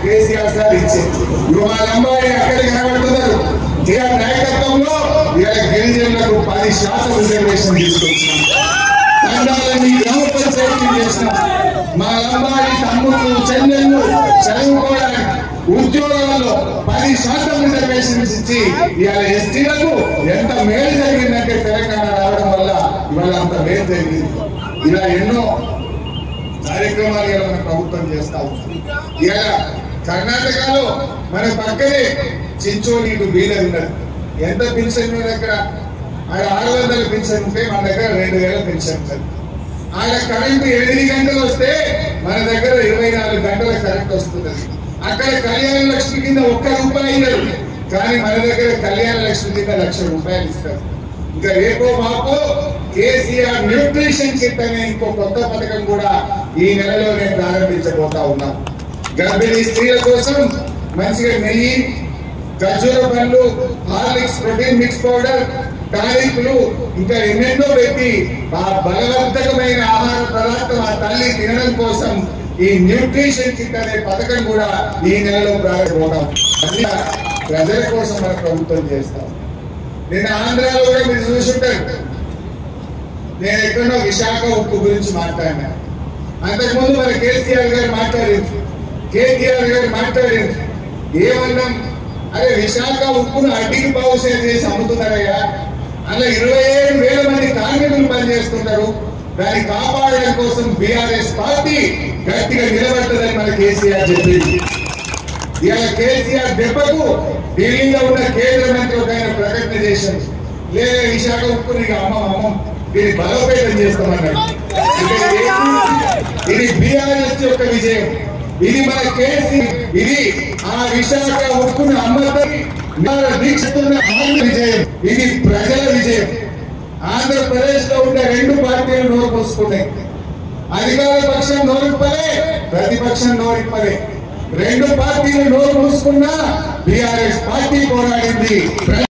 KCR sir ఇచ్చింది ఇప్పుడు మా లంబాడి అక్కడ కనబడుతున్నారు కేఆర్ నాయకత్వంలో ఇవాళ గిరిజనులకు పది శాతం రిజర్వేషన్ తీసుకొచ్చినాం తండాలని గ్రామ పంచాయతీ చేసినాం మా లంబాడి తమ్ముళ్ళు చెల్లెళ్ళు చదువుకోవడానికి ఉద్యోగాల్లో పది శాతం రిజర్వేషన్స్ ఇచ్చి ఇవాళ ఎస్టీలకు ఎంత మేలు జరిగిందంటే తెలంగాణ రావడం వల్ల ఇవాళ అంత మేలు జరిగింది ఇలా ఎన్నో కార్యక్రమాలు ఇలా మన ప్రభుత్వం చేస్తా ఉంది ఇలా కర్ణాటకలో మన పక్కనే చించోలి ఇటు బీదర్ ఉన్నది ఎంత పెన్షన్ మీ దగ్గర ఆడ ఆరు వందల పెన్షన్ ఉంటే మన దగ్గర రెండు వేల పెన్షన్ ఉంటుంది ఆడ కరెంటు ఎనిమిది గంటలు వస్తే మన దగ్గర ఇరవై నాలుగు గంటల కరెంట్ వస్తున్నది అక్కడ కళ్యాణ లక్ష్మి కింద ఒక్క రూపాయి ఇయ్యరు కానీ మన దగ్గర కళ్యాణ లక్ష్మి కింద లక్ష రూపాయలు ఇస్తారు ఇంకా రేపో మాపో కేసీఆర్ న్యూట్రిషన్ కిట్ అనే ఇంకో కొత్త పథకం కూడా ఈ నెలలో నేను ప్రారంభించబోతా ఉన్నా గర్భిణీ స్త్రీల కోసం మంచిగా నెయ్యి ఖర్జూర పండ్లు హార్లిక్స్ ప్రోటీన్ మిక్స్ పౌడర్ టానిక్లు ఇంకా ఎన్నెన్నో పెట్టి ఆ బలవర్ధకమైన ఆహార పదార్థం ఆ తల్లి తినడం కోసం ఈ న్యూట్రిషన్ కిట్ అనే పథకం కూడా ఈ నెలలో ప్రారంభమవుతాం అది ప్రజల కోసం మన ప్రభుత్వం చేస్తాం నేను ఆంధ్రాలో కూడా మీరు చూసుంటారు నేను ఎక్కడో విశాఖ ఉప్పు గురించి మాట్లాడినా అంతకుముందు మన కేసీఆర్ గారు మాట్లాడింది కేటీఆర్ గారు మాట్లాడింది ఏమన్నాం అరే విశాఖ ఉప్పును అడ్డికి బావుసే చేసి అమ్ముతున్నారయ్యా అలా ఇరవై ఏడు వేల మంది కార్మికులు పనిచేస్తుంటారు దాన్ని కాపాడడం కోసం బీఆర్ఎస్ పార్టీ గట్టిగా నిలబడుతుందని మన కేసీఆర్ చెప్పింది ఇవాళ కేసీఆర్ దెబ్బకు ఢిల్లీలో ఉన్న కేంద్ర మంత్రి ఒక ఆయన ప్రకటన చేశారు లేదా విశాఖ ఉప్పు నీకు అమ్మం అమ్మం దీన్ని బలోపేతం చేస్తామన్నాడు అంటే ఏంటి? ఇది బీఆర్ఎస్ యొక్క విజయం ఇది మన కేసీ ఇది ఆ విశాఖ ఉప్పును అమ్మతం దీక్షిస్తున్న ఆంధ్ర విజయం ఇది ప్రజల విజయం ఆంధ్రప్రదేశ్ లో ఉండే రెండు పార్టీలు నోరు పోసుకున్నాయి అధికార పక్షం నోరిప్పలే ప్రతిపక్షం నోరిప్పలే రెండు పార్టీలు నోరు మూసుకున్నా బీఆర్ఎస్ పార్టీ పోరాడింది